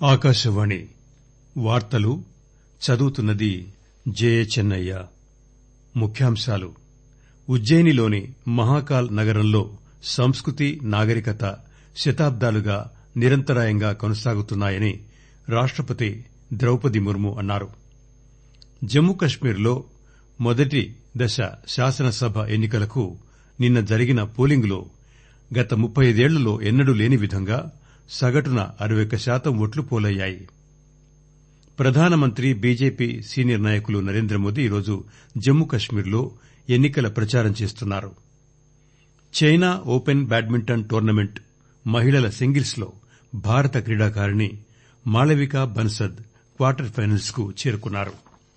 ఆకాశవాణి వార్తలు చదువుతున్నది జయచెన్నయ్య ముఖ్యాంశాలు ఉజ్జయినిలోని మహాకాల్ నగరంలో సంస్కృతి నాగరికత శతాబ్దాలుగా నిరంతరాయంగా కొనసాగుతున్నాయని రాష్టపతి ద్రౌపది ముర్ము అన్నారు జమ్మూ కశ్మీర్లో మొదటి దశ శాసనసభ ఎన్ని కలకు నిన్న జరిగిన పోలింగులో గత ముప్పై ఐదేళ్లలో ఎన్నడూ లేని విధంగా సగటున అరవై ఒక్క శాతం ఓట్లు పోలయ్యాయి ప్రధానమంత్రి బీజేపీ సీనియర్ నాయకులు నరేంద్రమోదీ ఈరోజు జమ్మూ కశ్మీర్లో ఎన్ని కల ప్రచారం చేస్తున్నారు చైనా ఓపెన్ బ్యాడ్మింటన్ టోర్నమెంట్ మహిళల సింగిల్స్ లో భారత క్రీడాకారిణి మాళవిక బన్సద్ క్వార్టర్ ఫైనల్స్ కు చేరుకున్నారు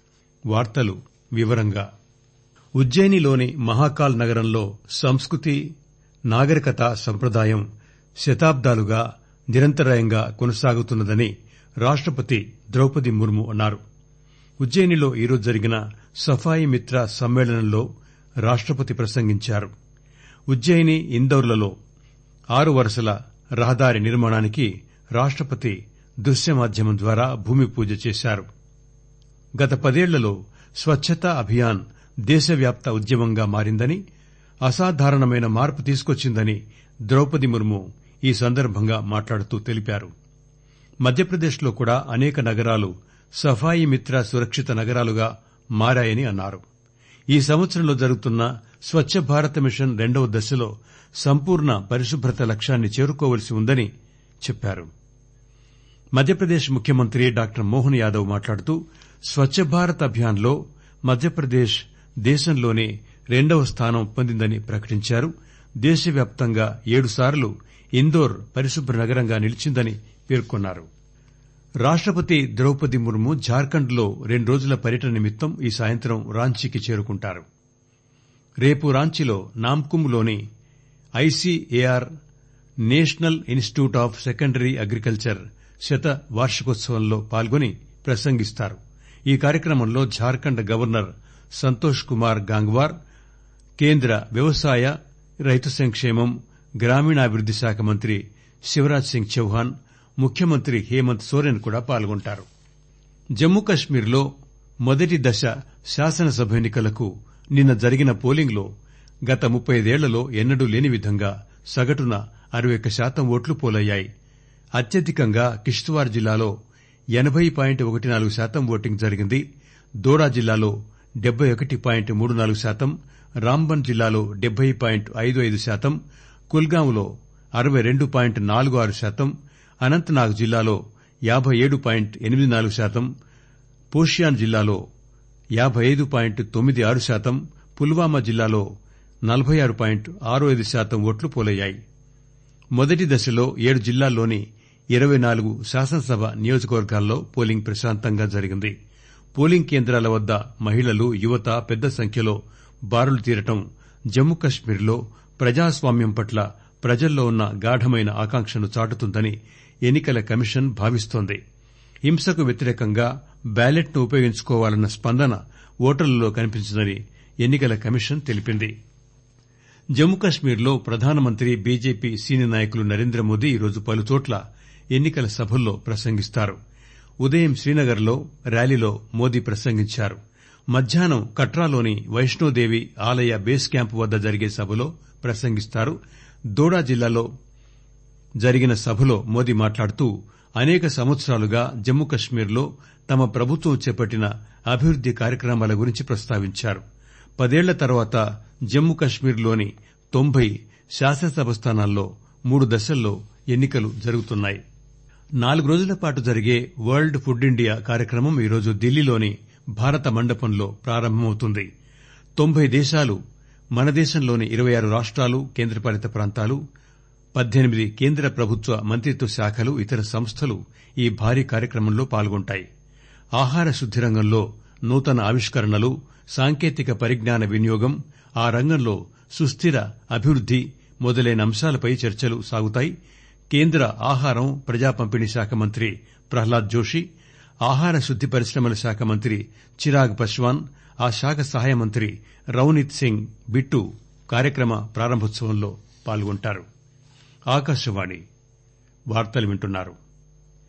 ఉజ్జయినిలోని మహాకాల్ నగరంలో సంస్కృతి నాగరికత సంప్రదాయం శతాబ్దాలుగా నిరంతరాయంగా కొనసాగుతున్నదని రాష్టపతి ద్రౌపది ముర్ము అన్నారు ఉజ్జయినిలో ఈరోజు జరిగిన సఫాయి మిత్ర సమ్మేళనంలో రాష్టపతి ప్రసంగించారు ఉజ్జయిని ఇందౌర్లలో ఆరు వరుసల రహదారి నిర్మాణానికి రాష్టపతి దృశ్య మాధ్యమం ద్వారా భూమి పూజ చేశారు గత పదేళ్లలో స్వచ్చతా అభియాన్ దేశవ్యాప్త ఉద్యమంగా మారిందని అసాధారణమైన మార్పు తీసుకొచ్చిందని ద్రౌపది ముర్ము ఈ సందర్భంగా మాట్లాడుతూ తెలిపారు మధ్యప్రదేశ్ లో కూడా అనేక నగరాలు సఫాయి మిత్ర సురక్షిత నగరాలుగా మారాయని అన్నారు ఈ సంవత్సరంలో జరుగుతున్న స్వచ్చ భారత్ మిషన్ రెండవ దశలో సంపూర్ణ పరిశుభ్రత లక్ష్యాన్ని చేరుకోవలసి ఉందని చెప్పారు మధ్యప్రదేశ్ ముఖ్యమంత్రి డాక్టర్ మోహన్ యాదవ్ మాట్లాడుతూ స్వచ్చ భారత్ అభియాన్ లో మధ్యప్రదేశ్ దేశంలోనే రెండవ స్థానం పొందిందని ప్రకటించారు దేశవ్యాప్తంగా ఏడుసార్లు ఇందోర్ పరిశుభ్ర నగరంగా నిలిచిందని పేర్కొన్నారు రాష్టపతి ద్రౌపది ముర్ము జార్ఖండ్ లో రెండు రోజుల పర్యటన నిమిత్తం ఈ సాయంత్రం రాంచీకి చేరుకుంటారు రేపు రాంచీలో నామ్కుమ్ లోని ICAR national institute of secondary agriculture శత వార్షికోత్సవంలో పాల్గొని ప్రసంగిస్తారు ఈ కార్యక్రమంలో జార్ఖండ్ గవర్నర్ సంతోష్ కుమార్ గాంగ్వార్ కేంద్ర వ్యవసాయ రైతు సంక్షేమం గ్రామీణాభివృద్ది శాఖ మంత్రి శివరాజ్ సింగ్ చౌహాన్ ముఖ్యమంత్రి హేమంత్ సోరెన్ కూడా పాల్గొంటారు జమ్మూ కశ్మీర్ లో మొదటి దశ శాసనసభ ఎన్ని కలకు నిన్న జరిగిన పోలింగ్ లో గత ముప్పై ఐదేళ్లలో ఎన్నడూ లేని విధంగా సగటున అరవై ఒక్క శాతం ఓట్లు పోలయ్యాయి అత్యధికంగా కిష్త్వార్ జిల్లాలో ఎనబై పాయింట్ ఒకటి నాలుగు శాతం ఓటింగ్ జరిగింది దోడా జిల్లాలో డెబ్బై ఒకటి పాయింట్ మూడు నాలుగు శాతం రాంబన్ జిల్లాలో డెబ్బై పాయింట్ ఐదు ఐదు శాతం కుల్గాంలో అరవై రెండు పాయింట్ నాలుగు ఆరు శాతం అనంతనాగ్ జిల్లాలో యాబై ఏడు పాయింట్ ఎనిమిది నాలుగు శాతం షోపియాన్ జిల్లాలో యాబై ఐదు పాయింట్ తొమ్మిది ఆరు శాతం పుల్వామా జిల్లాలో నలబై ఆరు పాయింట్ ఆరు ఐదు శాతం ఓట్లు పోలయ్యాయి మొదటి దశలో ఏడు జిల్లాల్లోని ఇరవై నాలుగు శాసనసభ నియోజకవర్గాల్లో పోలింగ్ ప్రశాంతంగా జరిగింది పోలింగ్ కేంద్రాల వద్ద మహిళలు యువత పెద్ద సంఖ్యలో బారులు తీరడం జమ్మూ కశ్మీర్ లో ప్రజాస్వామ్యం పట్ల ప్రజల్లో ఉన్న గాఢమైన ఆకాంక్షను చాటుతుందని ఎన్నికల కమిషన్ భావిస్తోంది హింసకు వ్యతిరేకంగా బ్యాలెట్ ను ఉపయోగించుకోవాలన్న స్పందన ఓటర్లలో కనిపించిందని ఎన్నికల కమిషన్ తెలిపింది జమ్మూ కశ్మీర్ లో ప్రధానమంత్రి బీజేపీ సీనియర్ నాయకులు నరేంద్రమోదీ ఈరోజు పలుచోట్ల ఎన్నికల సభల్లో ప్రసంగిస్తారు ఉదయం శ్రీనగర్ లో ర్యాలీలో మోదీ ప్రసంగించారు మధ్యాహ్నం కట్రాలోని వైష్ణోదేవి ఆలయ బేస్ క్యాంపు వద్ద జరిగే సభలో ప్రసంగిస్తారు దోడా జిల్లాలో జరిగిన సభలో మోదీ మాట్లాడుతూ అనేక సంవత్సరాలుగా జమ్మూ కశ్మీర్ లో తమ ప్రభుత్వం చేపట్టిన అభివృద్ది కార్యక్రమాల గురించి ప్రస్తావించారు పదేళ్ల తర్వాత జమ్మూ కశ్మీర్ లోని తొంభై శాసనసభ స్థానాల్లో మూడు దశల్లో ఎన్నికలు జరుగుతున్నాయి నాలుగు రోజుల పాటు జరిగే వరల్డ్ ఫుడ్ ఇండియా కార్యక్రమం ఈరోజు ఢిల్లీలోని భారత మండపంలో ప్రారంభమవుతుంది తొంభై దేశాలు మన దేశంలోని ఇరవై ఆరు రాష్టాలు కేంద్రపాలిత ప్రాంతాలు పద్దెనిమిది కేంద్ర ప్రభుత్వ మంత్రిత్వ శాఖలు ఇతర సంస్థలు ఈ భారీ కార్యక్రమంలో పాల్గొంటాయి ఆహార శుద్ది రంగంలో నూతన ఆవిష్కరణలు సాంకేతిక పరిజ్ఞాన వినియోగం ఆ రంగంలో సుస్దిర అభివృద్ది మొదలైన అంశాలపై చర్చలు సాగుతాయి కేంద్ర ఆహారం ప్రజా పంపిణీ శాఖ మంత్రి ప్రహ్లాద్ జోషి ఆహార శుద్ది పరిశ్రమల శాఖ మంత్రి చిరాగ్ పస్వాన్ ఆ శాఖ సహాయ మంత్రి రవనీత్ సింగ్ బిట్టు కార్యక్రమ ప్రారంభోత్సవంలో పాల్గొంటారు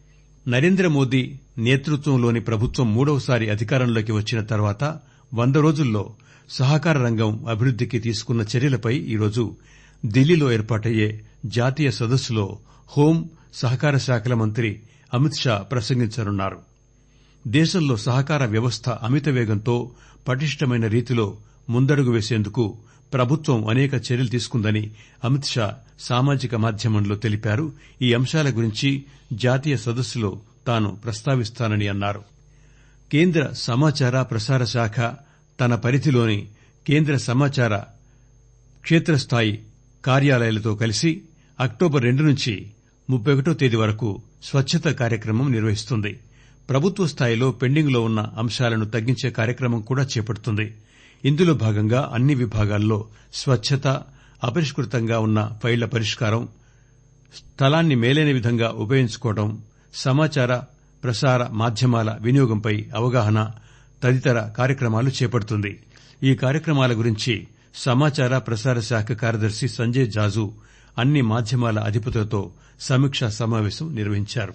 నరేంద్రమోదీ నేతృత్వంలోని ప్రభుత్వం మూడవసారి అధికారంలోకి వచ్చిన తర్వాత వంద రోజుల్లో సహకార రంగం అభివృద్దికి తీసుకున్న చర్యలపై ఈరోజు ఢిల్లీలో ఏర్పాటయ్యే జాతీయ సదస్సులో హోం సహకార శాఖల మంత్రి అమిత్ షా ప్రసంగించనున్నారు దేశంలో సహకార వ్యవస్థ అమిత వేగంతో పటిష్టమైన రీతిలో ముందడుగు వేసేందుకు ప్రభుత్వం అనేక చర్యలు తీసుకుందని అమిత్ షా సామాజిక మాధ్యమంలో తెలిపారు ఈ అంశాల గురించి జాతీయ సదస్సులో తాను ప్రస్తావిస్తానని అన్నారు కేంద్ర సమాచార ప్రసార శాఖ తన పరిధిలోని కేంద్ర సమాచార క్షేత్రస్థాయి కార్యాలయాలతో కలిసి అక్టోబర్ రెండు నుంచి ముప్పై ఒకటో తేదీ వరకు స్వచ్చత కార్యక్రమం నిర్వహిస్తుంది ప్రభుత్వ స్థాయిలో పెండింగ్లో ఉన్న అంశాలను తగ్గించే కార్యక్రమం కూడా చేపడుతుంది ఇందులో భాగంగా అన్ని విభాగాల్లో స్వచ్చత అపరిష్కృతంగా ఉన్న ఫైళ్ల పరిష్కారం స్థలాన్ని మేలైన విధంగా ఉపయోగించుకోవడం సమాచార ప్రసార మాధ్యమాల వినియోగంపై అవగాహన తదితర కార్యక్రమాలు చేపడుతుంది ఈ కార్యక్రమాల గురించి సమాచార ప్రసార శాఖ కార్యదర్శి సంజయ్ జాజు అన్ని మాధ్యమాల అధిపతులతో సమీక్షా సమావేశం నిర్వహించారు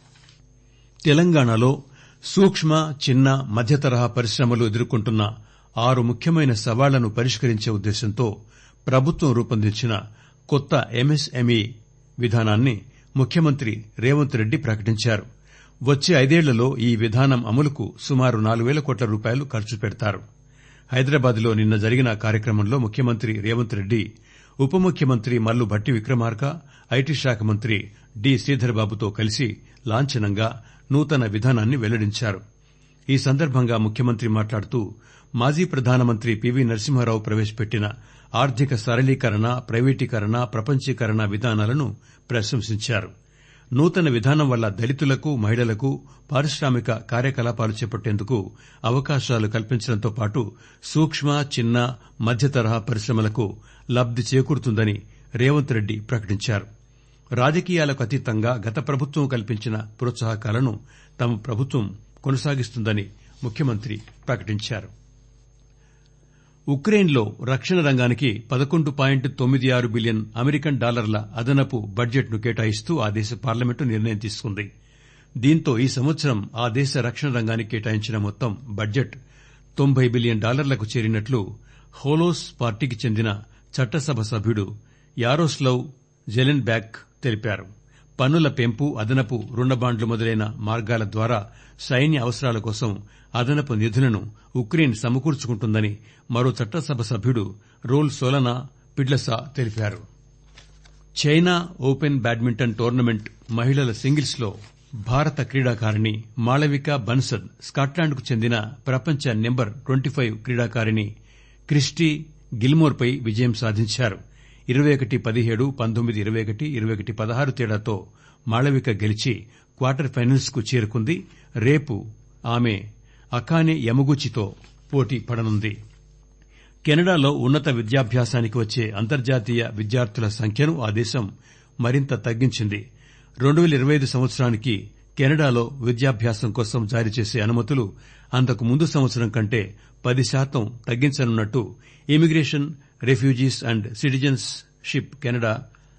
తెలంగాణలో సూక్ష్మ చిన్న మధ్యతరహా పరిశ్రమలు ఎదుర్కొంటున్న ఆరు ముఖ్యమైన సవాళ్లను పరిష్కరించే ఉద్దేశంతో ప్రభుత్వం రూపొందించిన కొత్త ఎంఎస్ఎంఈ విధానాన్ని ముఖ్యమంత్రి రేవంత్ రెడ్డి ప్రకటించారు వచ్చే ఐదేళ్లలో ఈ విధానం అమలుకు సుమారు నాలుగు వేల కోట్ల రూపాయలు ఖర్చు పెడతారు హైదరాబాద్ లో నిన్న జరిగిన కార్యక్రమంలో ముఖ్యమంత్రి రేవంత్ రెడ్డి ఉప ముఖ్యమంత్రి మల్లు భట్టి విక్రమార్క ఐటీ శాఖ మంత్రి డి శ్రీధర్బాబుతో కలిసి లాంఛనంగా నూతన విధానాన్ని వెల్లడించారు ఈ సందర్భంగా ముఖ్యమంత్రి మాట్లాడుతూ మాజీ ప్రధానమంత్రి పివి నరసింహారావు ప్రవేశపెట్టిన ఆర్థిక సరళీకరణ ప్రైవేటీకరణ ప్రపంచీకరణ విధానాలను ప్రశంసించారు నూతన విధానం వల్ల దళితులకు మహిళలకు పారిశ్రామిక కార్యకలాపాలు చేపట్టేందుకు అవకాశాలు కల్పించడంతో పాటు సూక్ష్మ చిన్న మధ్యతరహా పరిశ్రమలకు లబ్ది చేకూరుతుందని రేవంత్ రెడ్డి ప్రకటించారు రాజకీయాలకు అతీతంగా గత ప్రభుత్వం కల్పించిన ప్రోత్సాహకాలను తమ ప్రభుత్వం కొనసాగిస్తుందని ముఖ్యమంత్రి ప్రకటించారు ఉక్రెయిన్లో రక్షణ రంగానికి పదకొండు పాయింట్ తొమ్మిది ఆరు బిలియన్ అమెరికన్ డాలర్ల అదనపు బడ్జెట్ను కేటాయిస్తూ ఆ దేశ పార్లమెంటు నిర్ణయం తీసుకుంది దీంతో ఈ సంవత్సరం ఆ దేశ రక్షణ రంగానికి కేటాయించిన మొత్తం బడ్జెట్ తొంభై బిలియన్ డాలర్లకు చేరినట్లు హోలోస్ పార్టీకి చెందిన చట్టసభ సభ్యుడు యారోస్లవ్ జెలెన్ బ్యాక్ తెలిపారు పన్నుల పెంపు అదనపు రుణ బాండ్లు మొదలైన మార్గాల ద్వారా సైన్య అవసరాల కోసం అదనపు నిధులను ఉక్రెయిన్ సమకూర్చుకుంటుందని మరో చట్టసభ సభ్యుడు రోల్ సోలనా పిడ్లసా తెలిపారు చైనా ఓపెన్ బ్యాడ్మింటన్ టోర్నమెంట్ మహిళల సింగిల్స్ లో భారత క్రీడాకారిణి మాళవిక బన్సద్ స్కాట్లాండ్కు చెందిన ప్రపంచ నెంబర్ ట్వంటీ ఫైవ్ క్రీడాకారిణి క్రిస్టీ గిల్మోర్పై విజయం సాధించారు ఇరవై ఒకటి పదిహేడు పంతొమ్మిది ఇరవై ఒకటి ఇరవై ఒకటి పదహారు తేడాతో మాళవిక గెలిచి క్వార్టర్ ఫైనల్స్ కు చేరుకుంది రేపు ఆమె అకానే యమగుచితో పోటీ పడనుంది కెనడాలో ఉన్నత విద్యాభ్యాసానికి వచ్చే అంతర్జాతీయ విద్యార్థుల సంఖ్యను ఆ దేశం మరింత తగ్గించింది రెండు పేల ఇరవై ఐదు సంవత్సరానికి కెనడాలో విద్యాభ్యాసం కోసం జారీ చేసే అనుమతులు అంతకు ముందు సంవత్సరం కంటే పది శాతం తగ్గించనున్నట్టు immigration refugees and citizenship Canada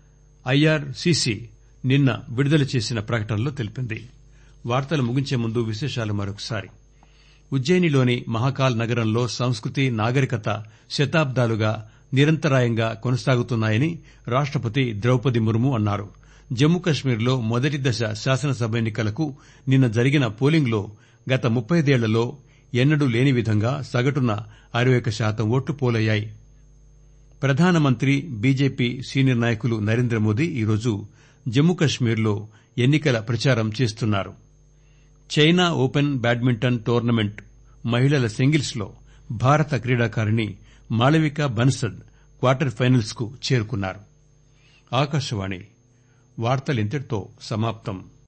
IRCC నిన్న విడుదల చేసిన ప్రకటనలో తెలిపింది వార్తలు ముగించే ముందు విశేషాలు మరొకసారి ఉజ్జయినిలోని మహాకాల్ నగరంలో సంస్కృతి నాగరికత శతాబ్దాలుగా నిరంతరాయంగా కొనసాగుతున్నాయని రాష్టపతి ద్రౌపది ముర్ము అన్నారు జమ్మూ కశ్మీర్లో మొదటి దశ శాసనసభ ఎన్నికలకు నిన్న జరిగిన పోలింగ్లో గత ముప్పైదేళ్లలో ఎన్నడూ లేని విధంగా సగటున అరవై ఒక్క శాతం ఓట్లు పోలయ్యాయి ప్రధానమంత్రి బీజేపీ సీనియర్ నాయకులు నరేంద్రమోదీ ఈరోజు జమ్మూ కశ్మీర్లో ఎన్నికల ప్రచారం చేస్తున్నారు చైనా ఓపెన్ బ్యాడ్మింటన్ టోర్నమెంట్ మహిళల సింగిల్స్ లో భారత క్రీడాకారిణి మాళవిక బన్సద్ క్వార్టర్ ఫైనల్స్ కు చేరుకున్నారు ఆకాశవాణి వార్తలింతటితో సమాప్తం